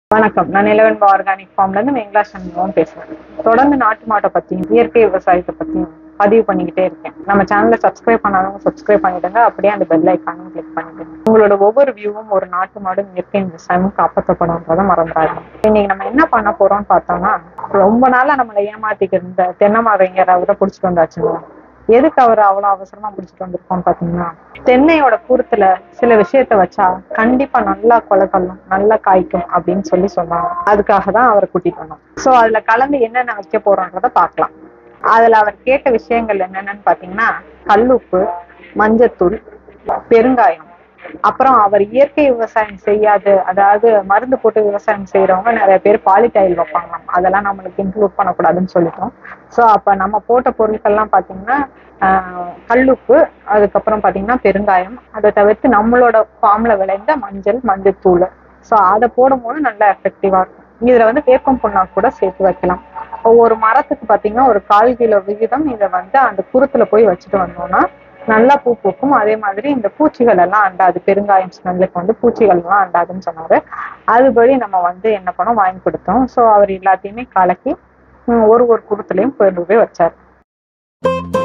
வணக்கம் நான் நிலவன்பு ஆர்கானிக் ஃபார்ம்ல இருந்து வெங்கலா சண்முகம் பேசுறேன் தொடர்ந்து நாட்டு மாட்டை பத்தியும் இயற்கை விவசாயத்தை பத்தியும் பதிவு பண்ணிக்கிட்டே இருக்கேன் நம்ம சேனலை சப்ஸ்கிரைப் பண்ணாதவங்க சப்ஸ்கிரைப் பண்ணிடுங்க அப்படியே அந்த பெல் ஐக்கானும் கிளிக் பண்ணிடுங்க உங்களோட ஒவ்வொரு வியூவும் ஒரு நாட்டு மாடும் இயற்கை விவசாயமும் காப்பாற்றப்படும்ன்றதை மறந்துடாதீங்க இன்னைக்கு நம்ம என்ன பண்ண போறோம்னு பார்த்தோம்னா ரொம்ப நாளா நம்மளை ஏமாத்திக்க இருந்த தென்னை மரங்கர் அவரை பிடிச்சிட்டு வந்தாச்சுங்க எதுக்கு அவர் அவ்வளவு அவசரமா பிடிச்சிட்டு வந்திருக்கோம் பாத்தீங்கன்னா தென்னையோட கூரத்துல சில விஷயத்த வச்சா கண்டிப்பா நல்லா கொலக்கல்லும் நல்லா காய்க்கும் அப்படின்னு சொல்லி சொன்னாங்க அதுக்காக தான் அவரை கூட்டிட்டு வந்தோம் சோ அதுல கலந்து என்னென்ன வைக்க போறோன்றத பார்க்கலாம் அதுல அவர் கேட்ட விஷயங்கள் என்னென்னன்னு பாத்தீங்கன்னா கல்லுப்பு மஞ்சத்தூள் பெருங்காயம் அப்புறம் அவர் இயற்கை விவசாயம் செய்யாது அதாவது மருந்து போட்டு விவசாயம் செய்யறவங்க நிறைய பேர் பாலிடைல் வைப்பாங்களாம் அதெல்லாம் நம்மளுக்கு இன்க்ளூட் பண்ணக்கூடாதுன்னு சொல்லிட்டோம் ஸோ அப்ப நம்ம போட்ட பொருட்கள்லாம் பாத்தீங்கன்னா ஆஹ் கல்லுப்பு அதுக்கப்புறம் பாத்தீங்கன்னா பெருங்காயம் அதை தவிர்த்து நம்மளோட ஃபார்ம்ல விளைந்த மஞ்சள் மஞ்சத்தூள் ஸோ அதை போடும்போது நல்லா எஃபெக்டிவா இருக்கும் இதுல வந்து வேப்பம் புண்ணாக்கு கூட சேர்த்து வைக்கலாம் ஒவ்வொரு மரத்துக்கு பாத்தீங்கன்னா ஒரு கால் கிலோ விகிதம் இதை வந்து அந்த குருத்துல போய் வச்சுட்டு வந்தோம்னா நல்லா பூ பூக்கும் அதே மாதிரி இந்த பூச்சிகள் எல்லாம் அண்டாது பெருங்காயம் ஸ்மெல்லுக்கு வந்து பூச்சிகள் எல்லாம் அண்டாதுன்னு சொன்னாரு அதுபடி நம்ம வந்து என்ன பண்ணோம் வாங்கி கொடுத்தோம் ஸோ அவர் எல்லாத்தையுமே கலக்கி ஹம், ஒரு ஒரு குருத்துலயும் கொண்டு போய் வச்சாரு